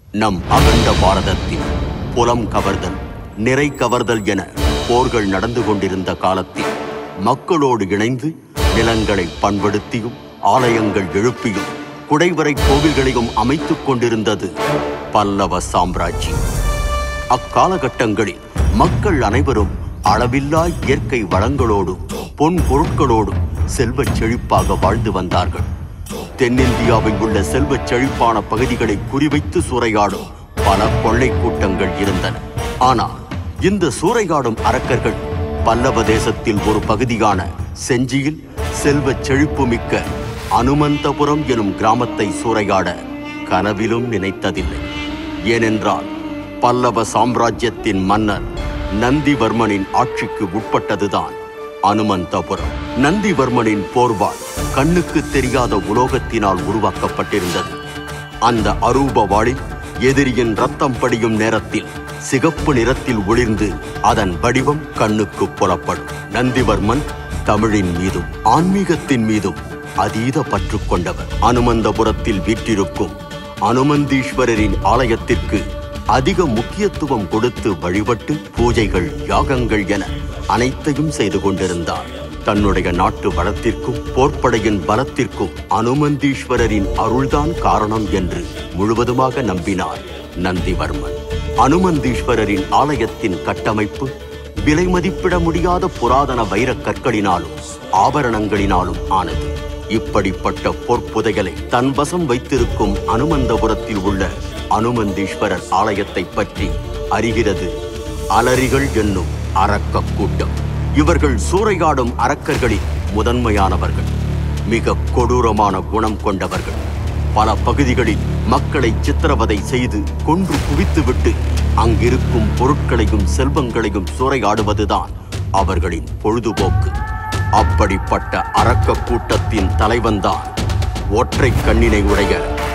நம் அகண்ட பாரதத்தில் புலம் கவர்தல் நிறை கவர்தல் என போர்கள் நடந்து கொண்டிருந்த காலத்தில் மக்களோடு இணைந்து நிலங்களை பண்படுத்தியும் ஆலயங்கள் எழுப்பியும் குடைவரை கோவில்களையும் அமைத்துக் கொண்டிருந்தது பல்லவ சாம்ராஜ்யம் அக்காலகட்டங்களில் மக்கள் அனைவரும் அளவில்லா இயற்கை வளங்களோடும் பொன் பொருட்களோடும் செல்வச் செழிப்பாக வாழ்ந்து வந்தார்கள் தென்னிந்தியாவில் உள்ள செல்வச் செழிப்பான பகுதிகளை குறிவைத்து சூறையாடும் பல கொள்ளை கூட்டங்கள் இருந்தன ஆனால் இந்த சூறையாடும் அரக்கர்கள் பல்லவ தேசத்தில் ஒரு பகுதியான செஞ்சியில் செல்வச் செழிப்பு மிக்க அனுமந்தபுரம் எனும் கிராமத்தை சூறையாட கனவிலும் நினைத்ததில்லை ஏனென்றால் பல்லவ சாம்ராஜ்யத்தின் மன்னர் நந்திவர்மனின் ஆட்சிக்கு உட்பட்டதுதான் அனுமந்தபுரம் நந்திவர்மனின் போர்வாள் கண்ணுக்கு தெரியாத உலோகத்தினால் உருவாக்கப்பட்டிருந்தது அந்த அரூப வாளில் எதிரியின் ரத்தம் படியும் நேரத்தில் சிகப்பு நிறத்தில் ஒளிர்ந்து அதன் வடிவம் கண்ணுக்கு புலப்படும் நந்திவர்மன் தமிழின் மீதும் ஆன்மீகத்தின் மீதும் அதீத பற்று கொண்டவர் அனுமந்தபுரத்தில் வீற்றிருக்கும் அனுமந்தீஸ்வரரின் ஆலயத்திற்கு அதிக முக்கியத்துவம் கொடுத்து வழிபட்டு பூஜைகள் யாகங்கள் என அனைத்தையும் செய்து கொண்டிருந்தார் தன்னுடைய நாட்டு வளத்திற்கும் போர்ப்படையின் பலத்திற்கும் அனுமந்தீஸ்வரரின் அருள்தான் காரணம் என்று முழுவதுமாக நம்பினார் நந்திவர்மன் அனுமந்தீஸ்வரரின் ஆலயத்தின் கட்டமைப்பு விலை மதிப்பிட முடியாத புராதன வைரக் கற்களினாலும் ஆபரணங்களினாலும் ஆனது இப்படிப்பட்ட பொற்புதைகளை தன் வசம் வைத்திருக்கும் அனுமந்தபுரத்தில் உள்ள அனுமந்தீஸ்வரர் ஆலயத்தை பற்றி அறிகிறது அலரிகள் என்னும் அரக்க கூட்டம் இவர்கள் சூறையாடும் அரக்கர்களில் முதன்மையானவர்கள் மிக கொடூரமான குணம் கொண்டவர்கள் பல பகுதிகளில் மக்களை சித்திரவதை செய்து கொன்று குவித்துவிட்டு அங்கிருக்கும் பொருட்களையும் செல்வங்களையும் சூறையாடுவதுதான் அவர்களின் பொழுதுபோக்கு அப்படிப்பட்ட அரக்க கூட்டத்தின் தலைவன்தான் ஒற்றை கண்ணினை உடைய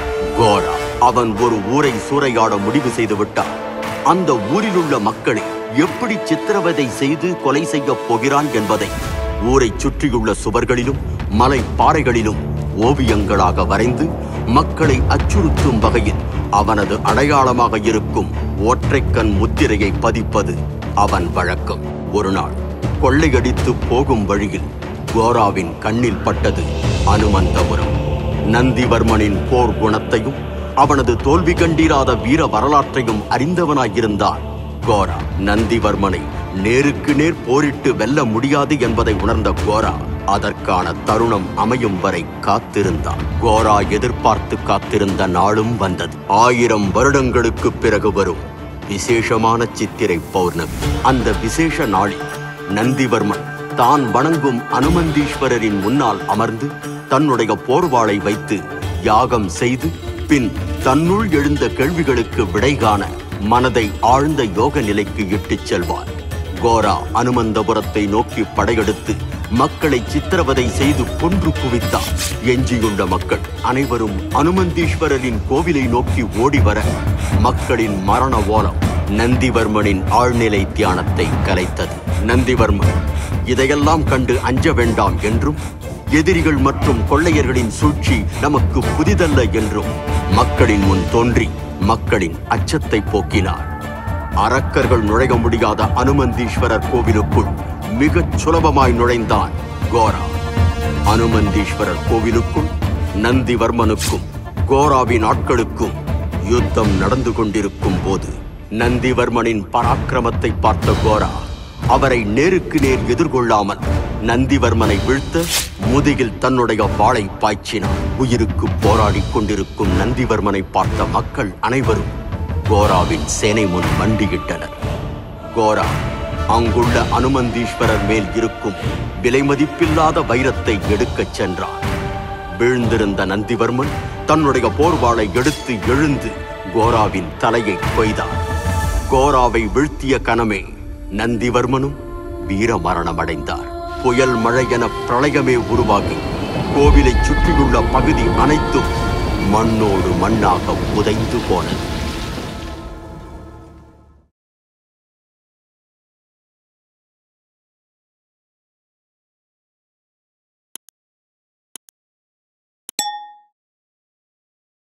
கோரா அவன் ஒரு ஊரை சூறையாட முடிவு செய்து விட்டான் அந்த ஊரில் உள்ள மக்களை எப்படி சித்திரவதை செய்து கொலை செய்யப் போகிறான் என்பதை ஊரை சுற்றியுள்ள சுவர்களிலும் மலை பாறைகளிலும் ஓவியங்களாக வரைந்து மக்களை அச்சுறுத்தும் வகையில் அவனது அடையாளமாக இருக்கும் ஒற்றைக்கண் முத்திரையை பதிப்பது அவன் வழக்கம் ஒரு நாள் கொள்ளையடித்து போகும் வழியில் கோராவின் கண்ணில் பட்டது அனுமந்தபுரம் நந்திவர்மனின் போர் குணத்தையும் அவனது தோல்வி கண்டிராத வீர வரலாற்றையும் அறிந்தவனாயிருந்தான் கோரா நந்திவர்மனை நேருக்கு நேர் போரிட்டு வெல்ல முடியாது என்பதை உணர்ந்த கோரா அதற்கான தருணம் அமையும் வரை காத்திருந்தான் கோரா எதிர்பார்த்து காத்திருந்த நாளும் வந்தது ஆயிரம் வருடங்களுக்கு பிறகு வரும் விசேஷமான சித்திரை பௌர்ணமி அந்த விசேஷ நாளில் நந்திவர்மன் தான் வணங்கும் அனுமந்தீஸ்வரரின் முன்னால் அமர்ந்து தன்னுடைய போர்வாளை வைத்து யாகம் செய்து பின் தன்னுள் எழுந்த கேள்விகளுக்கு விடை காண மனதை ஆழ்ந்த யோக நிலைக்கு இட்டுச் செல்வார் கோரா அனுமந்தபுரத்தை நோக்கி படையெடுத்து மக்களை சித்திரவதை செய்து கொன்று குவித்தார் எஞ்சியுள்ள மக்கள் அனைவரும் அனுமந்தீஸ்வரரின் கோவிலை நோக்கி ஓடி வர மக்களின் மரண ஓலம் நந்திவர்மனின் ஆழ்நிலை தியானத்தை கலைத்தது நந்திவர்மன் இதையெல்லாம் கண்டு அஞ்ச வேண்டாம் என்றும் எதிரிகள் மற்றும் கொள்ளையர்களின் சூழ்ச்சி நமக்கு புதிதல்ல என்றும் மக்களின் முன் தோன்றி மக்களின் அச்சத்தை போக்கினார் அரக்கர்கள் நுழைய முடியாத அனுமந்தீஸ்வரர் கோவிலுக்குள் மிகச் சுலபமாய் நுழைந்தான் கோரா அனுமந்தீஸ்வரர் கோவிலுக்குள் நந்திவர்மனுக்கும் கோராவின் ஆட்களுக்கும் யுத்தம் நடந்து கொண்டிருக்கும் போது நந்திவர்மனின் பராக்கிரமத்தை பார்த்த கோரா அவரை நேருக்கு நேர் எதிர்கொள்ளாமல் நந்திவர்மனை வீழ்த்த முதுகில் தன்னுடைய வாளை பாய்ச்சினார் உயிருக்கு போராடிக் கொண்டிருக்கும் நந்திவர்மனை பார்த்த மக்கள் அனைவரும் கோராவின் சேனை முன் மண்டியிட்டனர் கோரா அங்குள்ள அனுமந்தீஸ்வரர் மேல் இருக்கும் விலைமதிப்பில்லாத வைரத்தை எடுக்கச் சென்றார் வீழ்ந்திருந்த நந்திவர்மன் தன்னுடைய போர்வாளை எடுத்து எழுந்து கோராவின் தலையை கொய்தார் கோராவை வீழ்த்திய கணமே நந்திவர்மனும் வீர மரணமடைந்தார் புயல் மழை என பிரளயமே உருவாகி கோவிலைச் சுற்றியுள்ள பகுதி அனைத்தும் மண்ணோடு மண்ணாக புதைந்து போனது